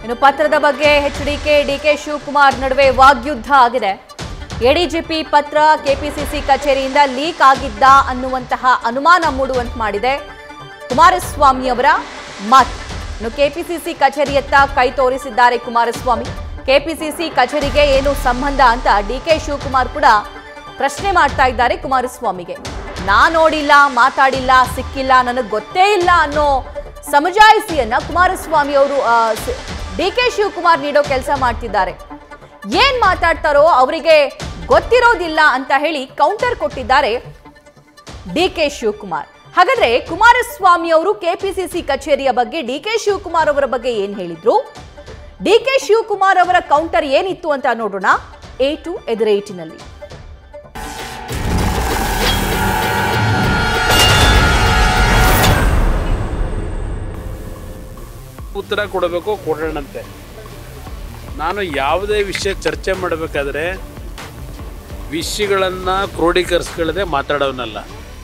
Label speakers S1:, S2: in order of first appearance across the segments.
S1: ಇನ್ನು ಪತ್ರದ ಬಗ್ಗೆ ಎಚ್ ಡಿಕೆ ಡಿಕೆ ಶಿವಕುಮಾರ್ ನಡುವೆ ವಾಗ್ಯುದ್ಧ ಆಗಿದೆ ಎಡಿಜಿಪಿ ಪತ್ರ ಕೆಪಿಸಿಸಿ ಕಚೇರಿಯಿಂದ ಲೀಕ್ ಆಗಿದ್ದ ಅನ್ನುವಂತಹ ಅನುಮಾನ ಮೂಡುವಂತೆ ಮಾಡಿದೆ ಕುಮಾರಸ್ವಾಮಿ ಅವರ ಮಾತು ಇನ್ನು ಕೆಪಿಸಿಸಿ ಕಚೇರಿಯತ್ತ ಕೈ ತೋರಿಸಿದ್ದಾರೆ ಕುಮಾರಸ್ವಾಮಿ ಕೆಪಿಸಿಸಿ ಕಚೇರಿಗೆ ಏನು ಸಂಬಂಧ ಅಂತ ಡಿಕೆ ಶಿವಕುಮಾರ್ ಕೂಡ ಪ್ರಶ್ನೆ ಮಾಡ್ತಾ ಇದ್ದಾರೆ ಕುಮಾರಸ್ವಾಮಿಗೆ ನಾ ನೋಡಿಲ್ಲ ಮಾತಾಡಿಲ್ಲ ಸಿಕ್ಕಿಲ್ಲ ನನಗೆ ಗೊತ್ತೇ ಇಲ್ಲ ಅನ್ನೋ ಸಮಜಾಯಿಸಿಯನ್ನ ಕುಮಾರಸ್ವಾಮಿ ಅವರು ಡಿ ಕೆ ಶಿವಕುಮಾರ್ ನೀಡೋ ಕೆಲಸ ಮಾಡ್ತಿದ್ದಾರೆ ಏನ್ ಮಾತಾಡ್ತಾರೋ ಅವರಿಗೆ ಗೊತ್ತಿರೋದಿಲ್ಲ ಅಂತ ಹೇಳಿ ಕೌಂಟರ್ ಕೊಟ್ಟಿದ್ದಾರೆ ಡಿ ಕೆ ಶಿವಕುಮಾರ್ ಹಾಗಾದ್ರೆ ಕುಮಾರಸ್ವಾಮಿ ಅವರು ಕೆಪಿಸಿಸಿ ಕಚೇರಿಯ ಬಗ್ಗೆ ಡಿ ಕೆ ಶಿವಕುಮಾರ್ ಅವರ ಬಗ್ಗೆ ಏನ್ ಹೇಳಿದ್ರು ಡಿ ಕೆ ಶಿವಕುಮಾರ್ ಅವರ ಕೌಂಟರ್ ಏನಿತ್ತು ಅಂತ ನೋಡೋಣ ಎ ಟು ಎದುರೇಟಿನಲ್ಲಿ
S2: ಉತ್ತರ ಕೊಡಬೇಕು ಕೊಡೋಣಂತೆ ನಾನು ಯಾವುದೇ ವಿಷಯ ಚರ್ಚೆ ಮಾಡಬೇಕಾದ್ರೆ ವಿಷಯಗಳನ್ನು ಕ್ರೋಢೀಕರಿಸ್ಕೊಳ್ಳದೆ ಮಾತಾಡೋನಲ್ಲ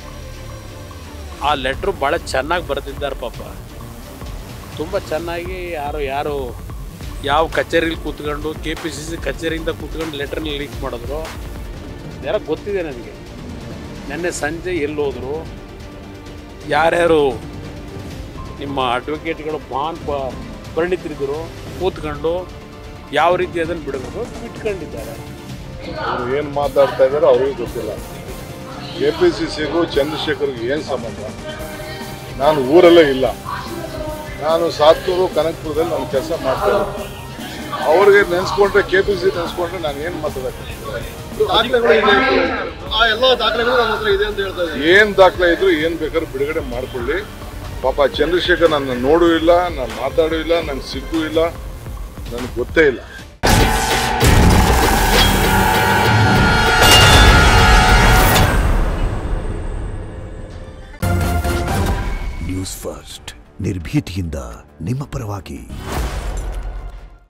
S2: ಆ ಲೆಟ್ರು ಭಾಳ ಚೆನ್ನಾಗಿ ಬರೆದಿದ್ದಾರೆ ಪಾಪ ತುಂಬ ಚೆನ್ನಾಗಿ ಯಾರು ಯಾರು ಯಾವ ಕಚೇರಿಲಿ ಕೂತ್ಕೊಂಡು ಕೆ ಪಿ ಸಿ ಸಿ ಕಚೇರಿಯಿಂದ ಕೂತ್ಕೊಂಡು ಲೆಟ್ರನ್ನ ಲೀಕ್ ಮಾಡಿದ್ರು ಯಾರೋ ಗೊತ್ತಿದೆ ನನಗೆ ನಿನ್ನೆ ಸಂಜೆ ಎಲ್ಲಿ ಹೋದ್ರು ಯಾರ್ಯಾರು ನಿಮ್ಮ ಅಡ್ವೊಕೇಟ್ಗಳು ಮಹಾನ್ ಪ ಪರಿಣಿತರಿದ್ದರು ಕೂತ್ಕೊಂಡು ಯಾವ ರೀತಿ ಅದನ್ನು ಬಿಡಬೇಕು ಬಿಟ್ಕೊಂಡಿದ್ದಾರೆ
S3: ಅವ್ರು ಏನು ಮಾತಾಡ್ತಾ ಇದ್ದಾರೋ ಅವ್ರಿಗೂ ಗೊತ್ತಿಲ್ಲ ಕೆ ಪಿ ಸಿ ಸಿಗೂ ಚಂದ್ರಶೇಖರ್ಗೂ ಏನು ಸಂಬಂಧ ನಾನು ಊರಲ್ಲೇ ಇಲ್ಲ ನಾನು ಸಾತ್ತೂರು ಕನಕಪುರದಲ್ಲಿ ನಾನು ಕೆಲಸ ಮಾಡ್ತಾ ಇದ್ದೀನಿ ಅವ್ರಿಗೆ ನೆನೆಸ್ಕೊಂಡ್ರೆ ಕೆ ಪಿ ಸಿ ನೆನೆಸ್ಕೊಂಡ್ರೆ ನಾನು ಏನು ಮಾತಾಡಕ್ಕೆ
S4: ದಾಖಲೆಗಳು ಇದೆ ಆ ಎಲ್ಲ ದಾಖಲೆಗಳು ನಮ್ಮ ಹತ್ರ ಇದೆ ಅಂತ ಹೇಳ್ತಾ ಇದ್ದೀವಿ
S3: ಏನು ದಾಖಲೆ ಇದ್ರು ಏನು ಬೇಕಾದ್ರೂ ಬಿಡುಗಡೆ ಮಾಡ್ಕೊಳ್ಳಿ ಪಾಪ ಚಂದ್ರಶೇಖರ್ ನನ್ನ ನೋಡೂ ಇಲ್ಲ ನಾನು ಮಾತಾಡೂ ಇಲ್ಲ ನಂಗೆ ಸಿಕ್ಕೂ ಇಲ್ಲ ನನಗೆ ಗೊತ್ತೇ ಇಲ್ಲ
S5: ನ್ಯೂಸ್ ಫಸ್ಟ್ ನಿರ್ಭೀತಿಯಿಂದ ನಿಮ್ಮ ಪರವಾಗಿ